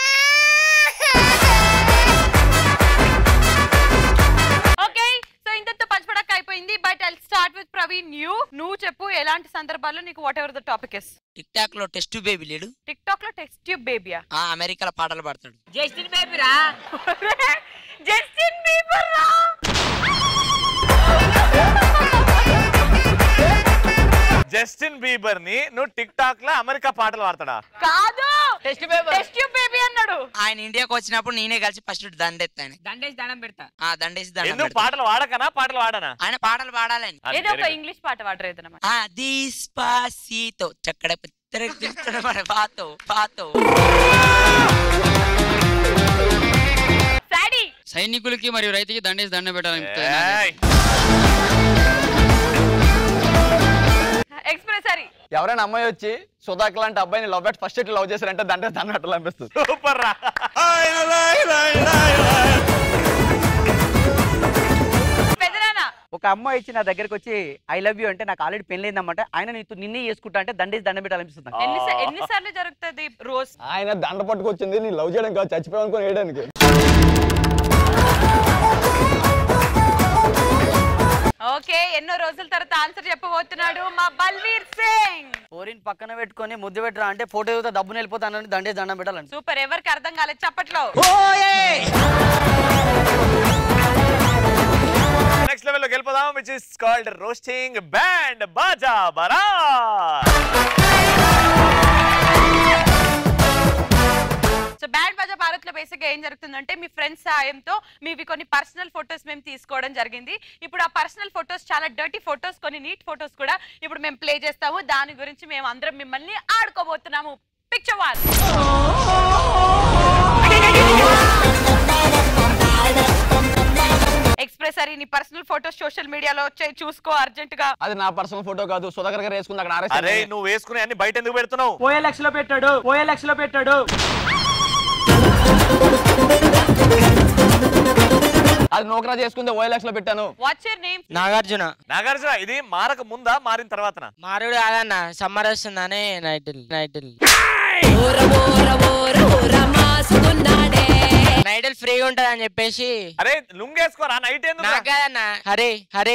S3: ఓకే సో ఇంతతో పంచపడక అయిపోయింది but I start with Praveen you నువ్వు చెప్పు ఎలాంటి సందర్భాల్లో నీకు whatever the topic is
S8: TikTok లో టెస్ట్ బేబీ లేడు
S3: టిక్ టాక్ లో టెక్స్ట్ ట్యూబ్ బేబీయా
S8: ఆ అమెరికాలో పాటలు పాడతాడు
S10: జస్టిన్ బేబీ రా
S3: జస్టిన్ బీబర్ రా
S12: జస్టిన్ బీబర్ ని నువ్వు టిక్ టాక్ లో అమెరికా పాటలు పాడతాడా
S3: కాదు
S10: test baby
S3: test tube baby అన్నాడు
S8: ఆయన ఇండియాకి వచ్చినప్పుడు నేనే కలిసి ఫస్ట్ దండెత్తాను
S10: దండేసి దండం పెడతా
S8: ఆ దండేసి దండం
S12: ఎందుకు
S8: పెడతా.
S12: పాటలు వాడకనా పాటలు వాడనా
S8: ఆయన పాటలు పాడాలని
S12: అది
S3: ఏదో ఒక
S12: very good.
S3: ఇంగ్లీష్ పాట పాడరు ఏదైనా
S8: ఆ దీస్పాసీతో చక్కడ పిత్తర పిత్తర మన పాతో పాతో
S3: సాడీ
S21: సైనికులకి మరియు రైతుకి దండేసి దండం పెట్టాలని
S12: ఏయ్.
S3: ఎక్స్ప్రెస్ సరీ
S5: ఎవరైనా అమ్మాయి వచ్చి సుధాక్ లాంటి అబ్బాయిని లవ్ ఎట్ ఫస్ట్ లవ్ చేశారంటే దండే దండ అనిపిస్తుంది
S12: సూపర్ రా
S3: పెదనాన్న
S2: ఒక అమ్మాయి వచ్చి నా దగ్గరకు వచ్చి ఐ లవ్ యూ అంటే నాకు ఆల్రెడీ పెళ్ళైందమ్మంటే ఆయన నీతో నిన్నే చేసుకుంటా అంటే దండేసి దండం పెట్టాలనిపిస్తుంది నాకు.
S3: ఎన్ని ఎన్నిసార్లు జరుగుతుంది రోజ్
S5: ఆయన దండ పట్టుకొచ్చింది నీ లవ్ చేయడం కాదు చచ్చిపోయావు అనుకుని వేయడానికి
S3: ఓకే ఎన్నో రోజుల తర్వాత ఆన్సర్ చెప్పబోతున్నాడు మా బల్వీర్ సింగ్
S2: పోరిని పక్కన పెట్టుకొని ముద్దు పెట్టరా అంటే ఫోటో దిగుతా డబ్బుని వెళ్ళిపోతానని దండేసి దండం పెట్టాలని
S3: సూపర్ ఎవరికి అర్థం కాలేదు చప్పట్లో
S12: నెక్స్ట్ లెవెల్ లోకి వెళ్ళిపోదాం which is called roasting band Baaja Bara
S3: so band బాజా భారత్ లో బేసిక్ గా ఏం జరుగుతుందంటే మీ ఫ్రెండ్స్ సాయంతో మీవి కొన్ని పర్సనల్ ఫొటోస్ మేము తీసుకోవడం జరిగింది ఇప్పుడు ఆ పర్సనల్ ఫొటోస్ చాలా డర్టీ ఫొటోస్ కొన్ని నీట్ ఫొటోస్ కూడా ఇప్పుడు మేము ప్లే చేస్తాము దాని గురించి మేము అందరం మిమ్మల్ని ఆడుకోబోతున్నాము పిక్చర్ వన్ ఎక్స్ప్రెస్ అరీ నీ పర్సనల్ ఫొటోస్ సోషల్ మీడియాలో వచ్చాయి చూసుకో అర్జెంట్ గా
S5: అది నా పర్సనల్ ఫోటో కాదు సుధాకర్ గారు వేసుకుంది అక్కడ
S12: అరే
S5: ఆరేసి
S12: నువ్వు వేసుకునే అన్ని బయట ఎందుకు పెడుతున్నావు
S2: ఓఎల్ఎక్స్ లో పెట్టాడు ఓఎల్ఎక్స్ లో పెట్టాడు
S5: అది నోకరా చేసుకుంది ఓఎల్ఎక్స్ లో పెట్టాను
S3: what's your name
S8: Nagarjuna
S12: Nagarjuna ఇది మారక ముందా మారిన తర్వాతనా
S8: మారుడు కాదన్న సమ్మర్ వస్తుందని నైట్ నైట్ నైట్ ఫ్రీగా ఉంటది అని చెప్పేసి
S12: అరే లుంగేసుకోరా నైట్ ఎందుకు
S8: నాకు కాదన్న హరే హరే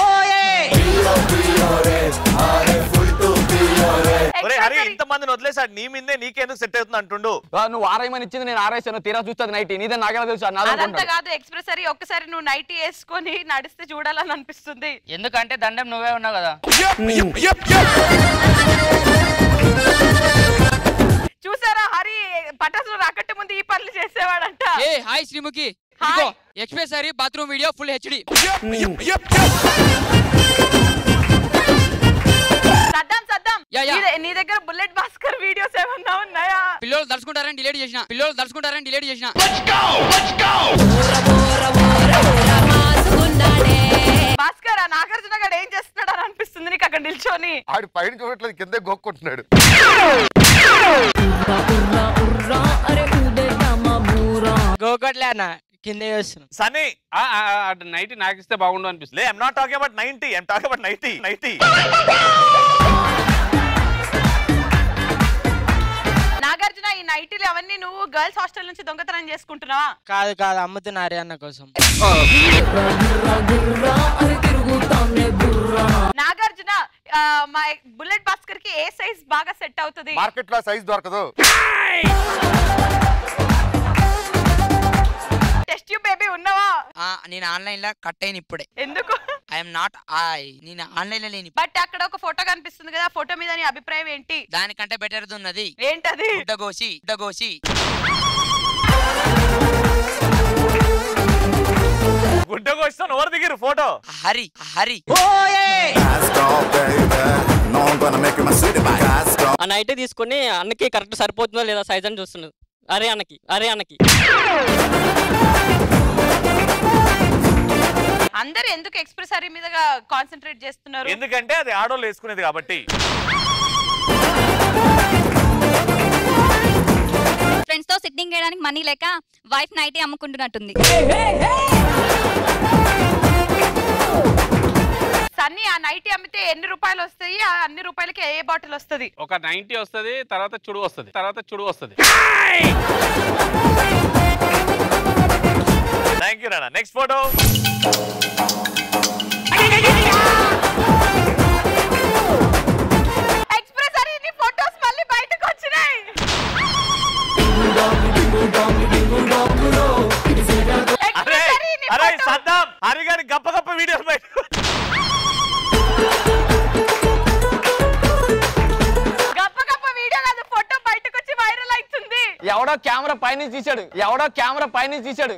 S12: ఒరే హరి ఇంత మందిని వదిలేసాడు నీ మీదే నీకెందుకు సెట్ అవుతుంది అంటుండు
S5: ఆ, నువ్వు ఆరేయమని ఇచ్చింది నేను ఆరేసాను తీరా చూస్తుంది నైట్ నీదే నాకేనా తెలుసు
S3: అదంతా
S5: నాదనుకుంటాను
S3: కాదు ఎక్స్ప్రెస్ అరీ ఒక్కసారి నువ్వు నైట్ వేసుకొని నడిస్తే చూడాలని అనిపిస్తుంది
S10: ఎందుకంటే దండం నువ్వే ఉన్నావు కదా
S3: చూసారా హరి పటాసులు రాకట్టే ముందు ఈ పనులు చేసేవాడంట
S21: ఏ హాయ్ శ్రీముఖి ఇదిగో express sorry bathroom video full HD
S3: Saddam Saddam దగ్గర బుల్లెట్ భాస్కర్ వీడియోస్ ఏమన్నా ఉన్నాయా
S21: పిల్లలు దలుచుకుంటారని డిలీట్ చేసిన పిల్లలు దలుచుకుంటారని డిలీట్ చేసిన
S3: భాస్కర్ ఆ నాగార్జున గారు ఏం చేస్తున్నాడు అని అనిపిస్తుంది నీకు అక్కడ నిల్చొని
S6: ఆడు పైన చూడట్లేదు కిందే గోక్కుంటున్నాడు
S17: గోకట్లే అన్న కింద చేస్తున్నాం
S12: సన్నీ
S11: నైట్ నాకు ఇస్తే బాగుండు అనిపిస్తుంది
S12: లే I'm not talking about 90 I'm talking about 90 90
S3: Nagarjuna ఈ నైట్లు అవన్నీ నువ్వు గర్ల్స్ హాస్టల్ నుంచి దొంగతనం చేసుకుంటున్నావా
S17: కాదు కాదు అమ్ముతున్నారు అన్న కోసం
S3: నాగార్జున ఆ, మా బుల్లెట్ భాస్కర్ కి ఏ సైజ్ బాగా సెట్ అవుతుంది
S6: మార్కెట్ లో సైజ్ దొరకదు
S3: టెస్ట్ ట్యూబ్ బేబీ ఉన్నావా
S8: ఆ, నేను ఆన్లైన్ లో కట్ అయిన ఇప్పుడే
S3: ఎందుకు
S8: ఐఎమ్ నాట్ ఐ నేను ఆన్లైన్ లో లేని
S3: బట్ అక్కడ ఒక ఫోటో కనిపిస్తుంది కదా ఫోటో మీద నీ అభిప్రాయం ఏంటి
S8: దానికంటే బెటర్ ఉన్నది
S3: ఏంటది
S8: గుడ్డగోసి గుడ్డగోసి
S12: గుడ్డ కోస్తాను ఎవరు దిగిరు photo
S8: Hari Hari
S1: No, I'm gonna make it my city my guys go.
S20: ఆ నైట్ తీసుకొని అన్నకి కరెక్ట్ సరిపోతుందో లేదా సైజ్ అని చూస్తున్నది అరే అన్నకి అరే అన్నకి
S3: అందరు ఎందుకు ఎక్స్ప్రెస్ హరీ మీద కాన్సన్ట్రేట్ చేస్తున్నారు
S12: ఎందుకంటే అది ఆడోళ్ళు వేసుకునేది కాబట్టి
S16: ఫ్రెండ్స్ తో సిట్టింగ్ చేయడానికి మనీ లేక వైఫ్ నైట్ అమ్ముకుంటున్నట్టుంది
S3: సన్నీ ఆ నైట్ అమ్మితే ఎన్ని రూపాయలు వస్తాయి ఆ అన్ని రూపాయలకి ఏ బాటిల్ వస్తుంది
S11: ఒక నైన్టీ వస్తది తర్వాత చుడు వస్తది తర్వాత చుడు వస్తది
S12: thank you Rana next photo
S3: express Hari నీ ఫొటోస్ మళ్ళీ బయటకు వచ్చినాయి
S12: అరే అరే సద్దాం హరి గారి గప్ప గప్ప వీడియోలు బయట
S3: గప్ప గప్ప వీడియో కాదు ఫోటో బయటకు వచ్చి వైరల్ అవుతుంది
S5: ఎవడో కెమెరా పైన తీశాడు ఎవడో కెమెరా పైన తీశాడు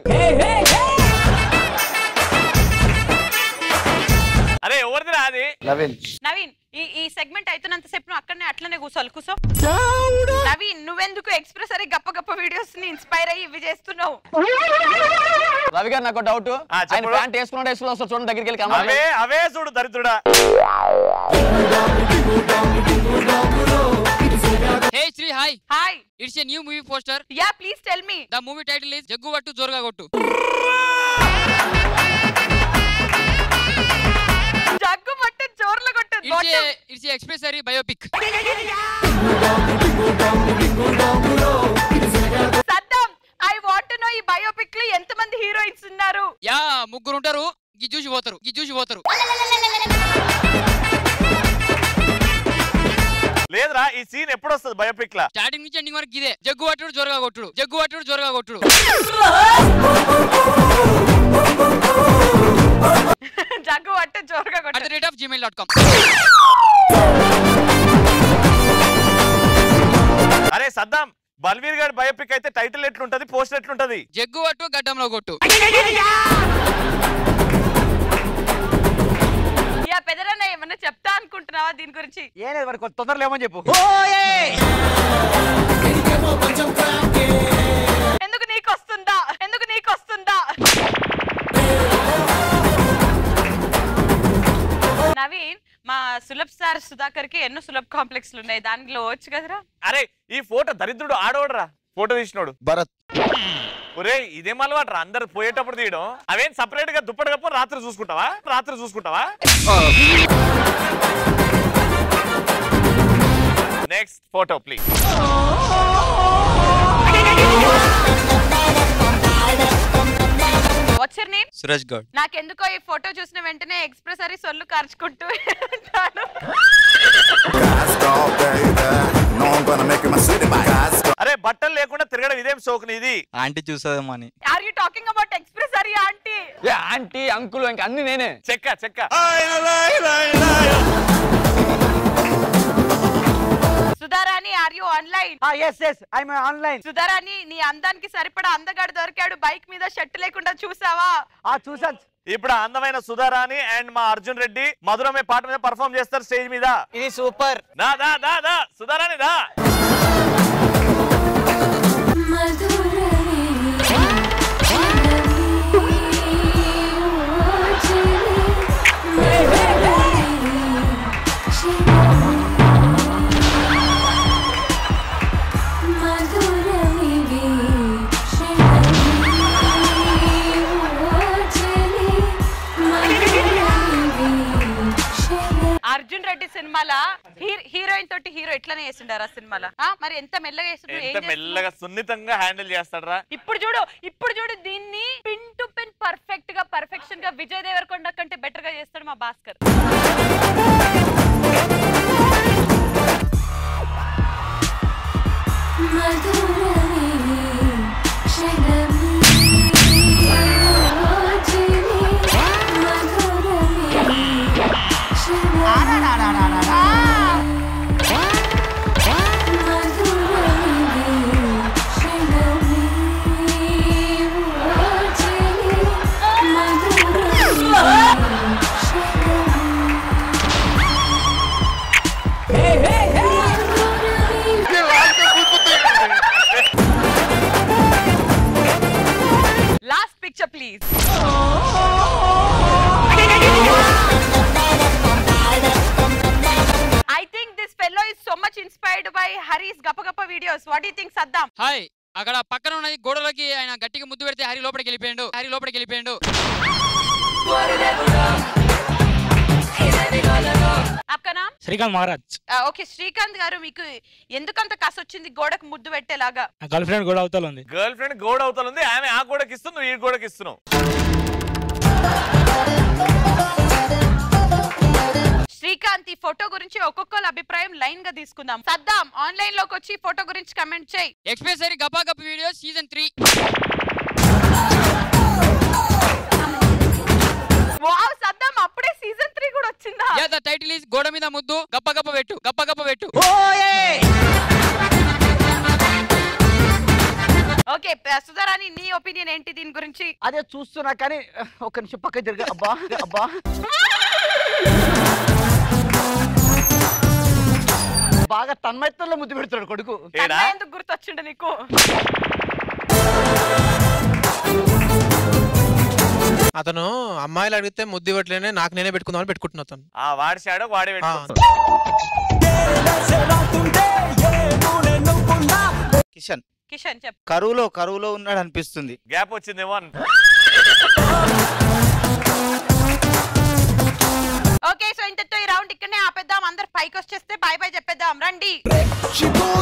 S12: అరే ఎవరిదిరా అది
S5: నవీన్
S3: నవీన్ ఈ ఈ సెగ్మెంట్ అవుతున్నంత సేపు నువ్వు అక్కడనే అట్లనే కూర్చోవాలి కూర్చో నవీన్ నువ్వెందుకు ఎక్స్ప్రెస్ హరీ గప్ప గప్ప వీడియోస్ ని ఇన్స్పైర్ అయ్యి ఇవి చేస్తున్నావు
S5: రవి గారు నాకు డౌట్ ఆయన
S12: చెప్పు.
S5: ప్యాంట్ వేసుకున్నాడు వేసుకుని వస్తాడు చూడండి దగ్గరికి వెళ్ళి
S12: అవే
S5: కనబడలేదు.
S12: అవే చూడు దరిద్రుడా
S21: hey Sri hi
S3: hi
S21: it's a new movie poster
S3: ya please tell me
S21: the movie title is Jaggu పట్టు జోరుగా కొట్టు
S3: జగ్గు మట్టు జోర్లు కొట్టు
S21: it's a it's a express sorry biopic
S3: Saddam I want no ఈ బయోపిక్ లో ఎంత మంది హీరోయిన్స్ ఉన్నారు
S21: యా ముగ్గురు ఉంటారు గి చూసి పోతారు గి చూసి పోతారు
S12: లేదురా ఈ సీన్ ఎప్పుడు వస్తుంది బయోపిక్ లా
S21: స్టార్టింగ్ నుంచి ఎండింగ్ వరకు ఇదే జగ్గు పట్టుడు జోరుగా కొట్టుడు జగ్గు పట్టుడు జోరుగా కొట్టుడు
S3: జగ్గు మట్టు జోరుగా
S21: at the rate of Gmail dot com
S12: అరే సద్దాం బల్వీర్ గారి బయోపిక్ అయితే టైటిల్ ఎట్లుంటది పోస్టర్ ఎట్లుంటది
S21: జగ్గు పట్టు గడ్డంలో కొట్టు
S3: యా పెదరన్న ఏమన్నా చెప్తా అనుకుంటున్నావా దీని గురించి
S2: ఏం లేదు మరి కొంత తొందరలో ఏమని చెప్పు
S3: ఎందుకు నీకు వస్తుందా ఎందుకు నీకు వస్తుందా నవీన్ మా సులభ్ సార్ సుధాకర్ కి ఎన్నో సులభ్ కాంప్లెక్స్లు ఉన్నాయి దానిలో వచ్చు కదరా
S12: అరే ఈ ఫోటో దరిద్రుడు ఆడోడరా ఫోటో తీసినోడు
S6: భరత్
S12: ఒరే ఇదేం అలవాటు రా అందరు పోయేటప్పుడు తీయడం అవేం సపరేట్ గా దుప్పటి కప్పు రాత్రి చూసుకుంటావా రాత్రి చూసుకుంటావా next photo please
S3: what's name
S17: Suresh Goud
S3: నాకెందుకో ఈ ఫోటో చూసిన వెంటనే ఎక్స్ప్రెస్ అరీ సొల్లు కార్చుకుంటూ ఉంటాను
S1: No, I'm gonna make it my city my guys go.
S12: అరే బట్టలు లేకుండా తిరగడం ఇదేం సోకుని ఇది
S17: ఆంటీ చూసేదేమో అని
S3: are you talking about express అరీ ఆంటీ
S5: ఏ ఆంటీ అంకుల్ ఇంకా అన్ని నేనే
S12: చెక్క చెక్క
S3: Sudharani are you online
S2: yes yes I'm online
S3: Sudharani నీ అందానికి సరిపడా అందగాడు దొరికాడు బైక్ మీద షర్ట్ లేకుండా చూసావా
S2: ఆ చూసాను
S12: ఇప్పుడు ఆ అందమైన సుధారాణి అండ్ మా అర్జున్ రెడ్డి మధురమే పాట మీద పర్ఫామ్ చేస్తారు స్టేజ్ మీద
S2: ఇది సూపర్
S12: దా దా దా దా సుధారాణి దా
S3: అర్జున్ రెడ్డి సినిమాలో హీరోయిన్ తోటి హీరో ఇట్లనే వేసిండారు ఆ సినిమాలో ఆ, మరి ఎంత మెల్లగా వేసిండు ఏం
S12: ఎంత
S3: చేస్తున్నావు?
S12: మెల్లగా సున్నితంగా హ్యాండిల్ చేస్తాడరా
S3: ఇప్పుడు చూడు ఇప్పుడు చూడు దీన్ని పిన్ టు పిన్ పర్ఫెక్ట్ గా పర్ఫెక్షన్ గా విజయ్ దేవరకొండ కంటే బెటర్ గా చేస్తాడు మా Bhaskar last picture please I think this fellow is so much inspired by Haris గపగప videos what you think Saddam
S21: hi అక్కడ పక్కన ఉన్నది గోడలకి ఆయన గట్టిగా ముద్దు పెడితే హరి లోపలికి వెళ్ళిపోయాడు హరి లోపలికి వెళ్ళిపోయాడు
S3: आपका नाम
S4: శ్రీకాంత్ మహారాజ్
S3: ఓకే శ్రీకాంత్ గారు మీకు ఎందుకంత కసి వచ్చింది గోడకు ముద్దు పెట్టేలాగా
S4: నా గర్ల్ ఫ్రెండ్ కూడా అవతల ఉంది
S12: గర్ల్ ఫ్రెండ్ గోడ అవతల ఉంది ఆమె ఆ గోడకి ఇస్తుంది నువ్వు ఈ గోడకి ఇస్తున్నావు
S3: శ్రీకాంత్ ఈ ఫోటో గురించి ఒక్కొక్కరు అభిప్రాయం లైన్ గా తీసుకుందాం సద్దాం ఆన్లైన్ లోకి వచ్చి ఫోటో గురించి కమెంట్ చేయి
S21: ఎక్స్ప్రెసరీ గపా గప్ video season three
S3: wow Saddam అప్పుడే సీజన్ త్రీ కూడా వచ్చిందా
S21: యా ద టైటిల్ ఇస్ గోడ మీద ముద్దు గప్ప గప్ప పెట్టు గప్ప గప్ప పెట్టు
S3: ఓకే సుధారాణి నీ ఒపీనియన్ ఏంటి దీని గురించి
S2: అదే చూస్తున్నా కానీ ఒక నిమిషం పక్క తిరగ అబ్బా అబ్బా బాగా తన్మయత్వంలో ముద్దు పెడతాడు కొడుకు
S3: కన్నా ఎందుకు గుర్తొచ్చిండు నీకు
S14: అతను అమ్మాయిలు అడిగితే ముద్దు ఇవ్వట్లేనే నాకు నేనే పెట్టుకుందామని పెట్టుకుంటున్నా అతను
S12: ఆ వాడి షాడో వాడే పెట్టుకో
S22: కిషన్
S3: కిషన్ చెప్పు
S22: కరువులో కరువులో ఉన్నాడు అనిపిస్తుంది
S12: గ్యాప్ వచ్చిందేమో అని
S3: ఓకే సో ఇంతతో ఈ రౌండ్ ఇక్కడనే ఆపేద్దాం అందరు పైకి వచ్చేస్తే బాయ్ బాయ్ చెప్పేద్దాం రండి